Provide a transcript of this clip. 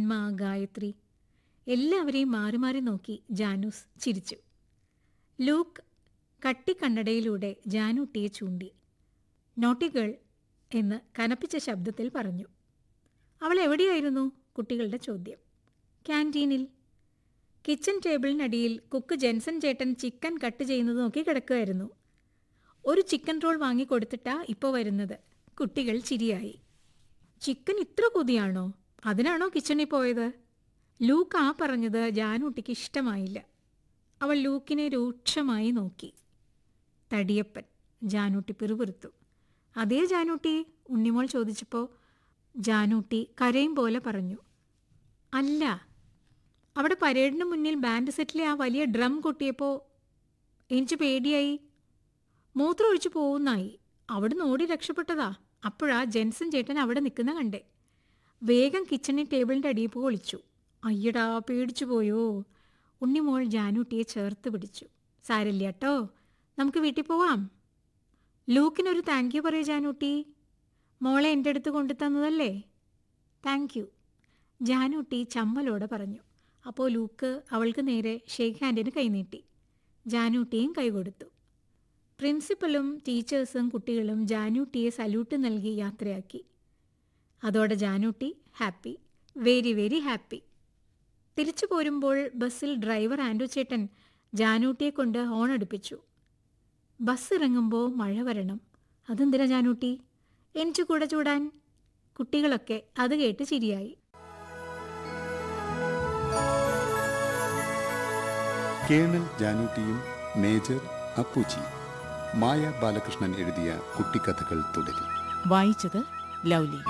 അമ്മ ഗായത്രി എല്ലാവരെയും മാറി മാറി നോക്കി ജാനൂസ് ചിരിച്ചു ലൂക്ക് കട്ടിക്കണ്ണടയിലൂടെ ജാനൂട്ടിയെ ചൂണ്ടി നോട്ടി ഗേൾ എന്ന് കനപ്പിച്ച ശബ്ദത്തിൽ പറഞ്ഞു അവൾ എവിടെയായിരുന്നു കുട്ടികളുടെ ചോദ്യം ക്യാൻറ്റീനിൽ കിച്ചൺ ടേബിളിനടിയിൽ കുക്ക് ജെൻസൺ ചേട്ടൻ ചിക്കൻ കട്ട് ചെയ്യുന്നത് നോക്കി കിടക്കുമായിരുന്നു ഒരു ചിക്കൻ റോൾ വാങ്ങിക്കൊടുത്തിട്ടാ ഇപ്പോൾ വരുന്നത് കുട്ടികൾ ചിരിയായി ചിക്കൻ ഇത്ര കൊതിയാണോ അതിനാണോ കിച്ചണിൽ പോയത് ലൂക്ക് ആ പറഞ്ഞത് ജാനൂട്ടിക്ക് ഇഷ്ടമായില്ല അവൾ ലൂക്കിനെ രൂക്ഷമായി നോക്കി തടിയപ്പൻ ജാനൂട്ടി പിറുപിറുത്തു അതേ ജാനൂട്ടി ഉണ്ണിമോൾ ചോദിച്ചപ്പോൾ ജാനൂട്ടി കരയും പോലെ പറഞ്ഞു അല്ല അവിടെ പരേഡിന് മുന്നിൽ ബാൻഡ് സെറ്റിലെ ആ വലിയ ഡ്രം കൊട്ടിയപ്പോൾ എനിക്ക് പേടിയായി മൂത്രം ഒഴിച്ചു പോകുന്നായി അവിടുന്ന് ഓടി രക്ഷപ്പെട്ടതാ അപ്പോഴാ ജെൻസൺ ചേട്ടൻ അവിടെ നിൽക്കുന്ന കണ്ടേ വേഗം കിച്ചണിൽ ടേബിളിൻ്റെ അടിയിൽ പോയി ഒളിച്ചു അയ്യടാ പേടിച്ചു പോയോ ഉണ്ണിമോൾ ജാനൂട്ടിയെ ചേർത്ത് പിടിച്ചു സാരില്ല കേട്ടോ നമുക്ക് വീട്ടിൽ പോവാം ലൂക്കിനൊരു താങ്ക് യു പറയൂ ജാനൂട്ടി മോളെ എൻ്റെ അടുത്ത് കൊണ്ടു തന്നതല്ലേ താങ്ക് യു ജാനൂട്ടി ചമ്മലോടെ പറഞ്ഞു അപ്പോൾ ലൂക്ക് അവൾക്ക് നേരെ ഷേക്ക് ഹാൻഡിന് കൈനീട്ടി ജാനൂട്ടിയും കൈകൊടുത്തു പ്രിൻസിപ്പലും ടീച്ചേഴ്സും കുട്ടികളും ജാനൂട്ടിയെ സല്യൂട്ട് നൽകി യാത്രയാക്കി അതോടെ Janootty happy very very happy തിരിച്ചു പോരുമ്പോൾ ബസ്സിൽ ഡ്രൈവർ ആൻഡു ചേട്ടൻ ജാനൂട്ടിയെ കൊണ്ട് ഹോൺ അടുപ്പിച്ചു ബസ് ഇറങ്ങുമ്പോൾ മഴ വരണം അതെന്തിനാ ജാനൂട്ടി എനിക്ക് കൂടെ ചൂടാൻ കുട്ടികളൊക്കെ അത് കേട്ട് ചിരിയായി കേണൽ ജാനൂട്ടിയും മേജർ അപ്പുച്ചി മായ ബാലകൃഷ്ണൻ എഴുതിയ കുട്ടിക്കഥകൾ തുടരും വായിച്ചത് ലൗലി